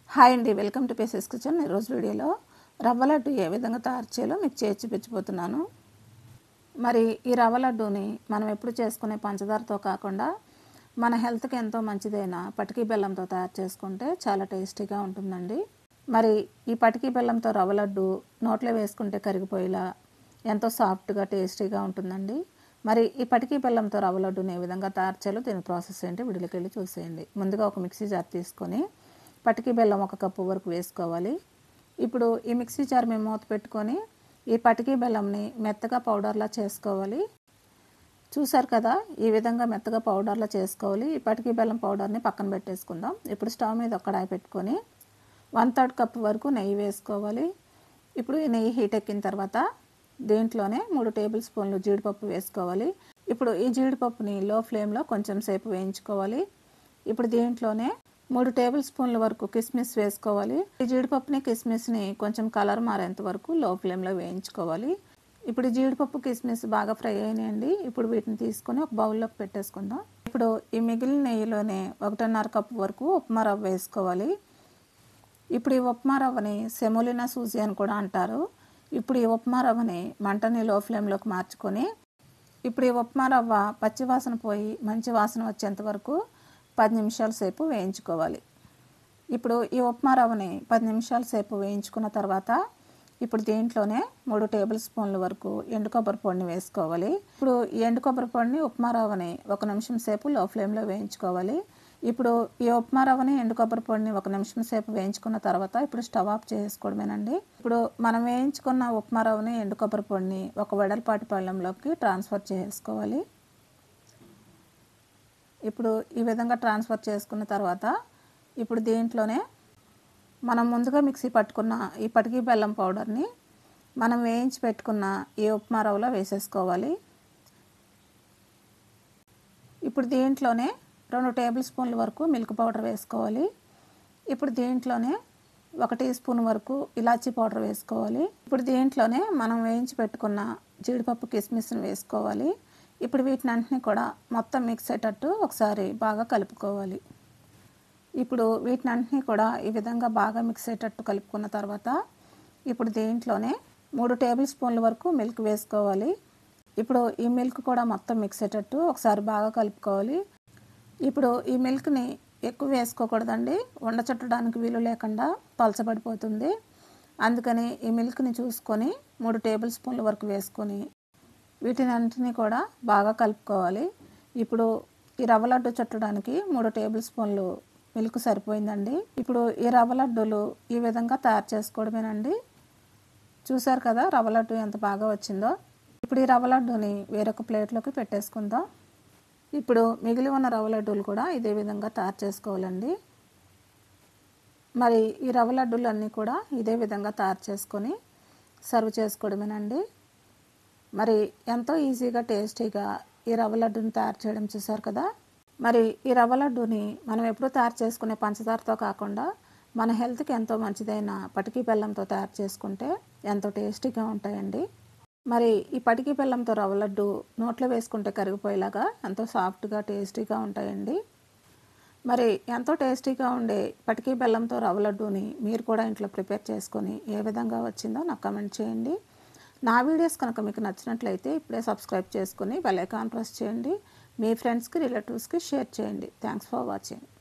hi అండి welcome to phases kitchen ఈరోజు వీడియోలో రవ్వ లడ్డు ఏ విధంగా తయారు చేయాలో మీకు చేసి చూపించబోతున్నాను మరి ఈ రవ్వ లడ్డూని మనం ఎప్పుడు చేసుకునే పంచదారతో కాకుండా మన హెల్త్కి ఎంతో మంచిదైన పటికీ బెల్లంతో తయారు చేసుకుంటే చాలా టేస్టీగా ఉంటుందండి మరి ఈ పటికీ బెల్లంతో రవ్వ లడ్డు నోట్లో వేసుకుంటే కరిగిపోయేలా ఎంతో సాఫ్ట్గా టేస్టీగా ఉంటుందండి మరి ఈ పటికీ బెల్లంతో రవ్వ లడ్డుని ఏ విధంగా తయారు చేయాలో దీని ప్రాసెస్ ఏంటి విడిలోకి వెళ్ళి చూసేయండి ముందుగా ఒక మిక్సీ జార్ తీసుకొని పటికి బెల్లం ఒక కప్పు వరకు వేసుకోవాలి ఇప్పుడు ఈ మిక్సీ జార్ మేము మూత పెట్టుకొని ఈ పటికి బెల్లంని మెత్తగా పౌడర్లా చేసుకోవాలి చూసారు కదా ఈ విధంగా మెత్తగా పౌడర్లా చేసుకోవాలి ఈ పటికి బెల్లం పౌడర్ని పక్కన పెట్టేసుకుందాం ఇప్పుడు స్టవ్ మీద ఒక కడాయి పెట్టుకొని వన్ థర్డ్ కప్ వరకు నెయ్యి వేసుకోవాలి ఇప్పుడు ఈ నెయ్యి హీట్ ఎక్కిన తర్వాత దీంట్లోనే మూడు టేబుల్ స్పూన్లు జీడిపప్పు వేసుకోవాలి ఇప్పుడు ఈ జీడిపప్పుని లో ఫ్లేమ్లో కొంచెం సేపు వేయించుకోవాలి ఇప్పుడు దీంట్లోనే మూడు టేబుల్ స్పూన్ల వరకు కిస్మిస్ వేసుకోవాలి ఈ జీడిపప్పుని కిస్మిస్ని కొంచెం కలర్ మారేంత వరకు లో ఫ్లేమ్లో వేయించుకోవాలి ఇప్పుడు ఈ జీడిపప్పు కిస్మిస్ బాగా ఫ్రై అయినాయండి ఇప్పుడు వీటిని తీసుకొని ఒక బౌల్లోకి పెట్టేసుకుందాం ఇప్పుడు ఈ మిగిలిన నెయ్యిలోనే ఒకటిన్నర కప్పు వరకు ఉప్మా రవ్వ వేసుకోవాలి ఇప్పుడు ఈ ఉప్మా రవ్వని సెమోలినా సూజీ అని కూడా అంటారు ఇప్పుడు ఈ ఉప్మా రవ్వని మంటని లో ఫ్లేమ్లోకి మార్చుకొని ఇప్పుడు ఈ ఉప్మా రవ్వ పచ్చి వాసన పోయి మంచి వాసన వచ్చేంత వరకు పది నిమిషాల సేపు వేయించుకోవాలి ఇప్పుడు ఈ ఉప్మా రవ్వని పది నిమిషాల సేపు వేయించుకున్న తర్వాత ఇప్పుడు దీంట్లోనే మూడు టేబుల్ స్పూన్ల వరకు ఎండు కొబ్బరి పొడిని వేసుకోవాలి ఇప్పుడు ఈ ఎండు కొబ్బరి పొడిని ఉప్మా రవ్వని ఒక నిమిషం సేపు లో ఫ్లేమ్లో వేయించుకోవాలి ఇప్పుడు ఈ ఉప్మా రవ్వని ఎండు కొబ్బరి పొడిని ఒక నిమిషం సేపు వేయించుకున్న తర్వాత ఇప్పుడు స్టవ్ ఆఫ్ చేసుకోవడమేనండి ఇప్పుడు మనం వేయించుకున్న ఉప్మా రవ్వని ఎండు కొబ్బరి పొడిని ఒక వెడల్పాటి పళ్ళెంలోకి ట్రాన్స్ఫర్ చేసుకోవాలి ఇప్పుడు ఈ విధంగా ట్రాన్స్ఫర్ చేసుకున్న తర్వాత ఇప్పుడు దీంట్లోనే మనం ముందుగా మిక్సీ పట్టుకున్న ఈ పటికీ బెల్లం పౌడర్ని మనం వేయించి పెట్టుకున్న ఈ ఉప్మా రవ్వలో వేసేసుకోవాలి ఇప్పుడు దీంట్లోనే రెండు టేబుల్ స్పూన్ల వరకు మిల్క్ పౌడర్ వేసుకోవాలి ఇప్పుడు దీంట్లోనే ఒక టీ స్పూన్ వరకు ఇలాచీ పౌడర్ వేసుకోవాలి ఇప్పుడు దీంట్లోనే మనం వేయించి పెట్టుకున్న జీడిపప్పు కిస్మిస్ని వేసుకోవాలి ఇప్పుడు వీటిని అన్నింటినీ కూడా మొత్తం మిక్స్ అయ్యేటట్టు ఒకసారి బాగా కలుపుకోవాలి ఇప్పుడు వీటిని అన్నింటినీ కూడా ఈ విధంగా బాగా మిక్స్ అయ్యేటట్టు కలుపుకున్న తర్వాత ఇప్పుడు దీంట్లోనే మూడు టేబుల్ స్పూన్ల వరకు మిల్క్ వేసుకోవాలి ఇప్పుడు ఈ మిల్క్ కూడా మొత్తం మిక్స్ అయ్యేటట్టు ఒకసారి బాగా కలుపుకోవాలి ఇప్పుడు ఈ మిల్క్ని ఎక్కువ వేసుకోకూడదండి ఉండచుట్టడానికి వీలు లేకుండా పలచబడిపోతుంది అందుకని ఈ మిల్క్ని చూసుకొని మూడు టేబుల్ స్పూన్ల వరకు వేసుకొని వీటిని అన్నింటినీ కూడా బాగా కలుపుకోవాలి ఇప్పుడు ఈ రవ్వ లడ్డు చుట్టడానికి మూడు టేబుల్ స్పూన్లు మిల్క్ సరిపోయిందండి ఇప్పుడు ఈ రవ్వ లడ్డూలు ఈ విధంగా తయారు చేసుకోవడమేనండి చూసారు కదా రవ్వ లడ్డు ఎంత బాగా వచ్చిందో ఇప్పుడు ఈ రవ్వ లడ్డూని వేరొక ప్లేట్లోకి పెట్టేసుకుందాం ఇప్పుడు మిగిలి ఉన్న రవ్వ లడ్డూలు కూడా ఇదే విధంగా తయారు చేసుకోవాలండి మరి ఈ రవ్వ లడ్డూలు అన్నీ కూడా ఇదే విధంగా తయారు చేసుకొని సర్వ్ చేసుకోవడమేనండి మరి ఎంతో ఈజీగా టేస్టీగా ఈ రవ్వ లడ్డూని తయారు చేయడం చూసారు కదా మరి ఈ రవ్వ లడ్డూని మనం ఎప్పుడూ తయారు చేసుకునే పంచదారతో కాకుండా మన హెల్త్కి ఎంతో మంచిదైన పటికీ బెల్లంతో తయారు చేసుకుంటే ఎంతో టేస్టీగా ఉంటాయండి మరి ఈ పటికీ బెల్లంతో రవ్వ లడ్డు నోట్లో వేసుకుంటే కరిగిపోయేలాగా ఎంతో సాఫ్ట్గా టేస్టీగా ఉంటాయండి మరి ఎంతో టేస్టీగా ఉండే పటికీ బెల్లంతో రవ్వ లడ్డూని మీరు కూడా ఇంట్లో ప్రిపేర్ చేసుకొని ఏ విధంగా వచ్చిందో నాకు కమెంట్ చేయండి నా వీడియోస్ కనుక మీకు నచ్చినట్లయితే ఇప్పుడే సబ్స్క్రైబ్ చేసుకుని బెల్ ఐకాన్ ప్రెస్ చేయండి మీ ఫ్రెండ్స్కి రిలేటివ్స్కి షేర్ చేయండి థ్యాంక్స్ ఫర్ వాచింగ్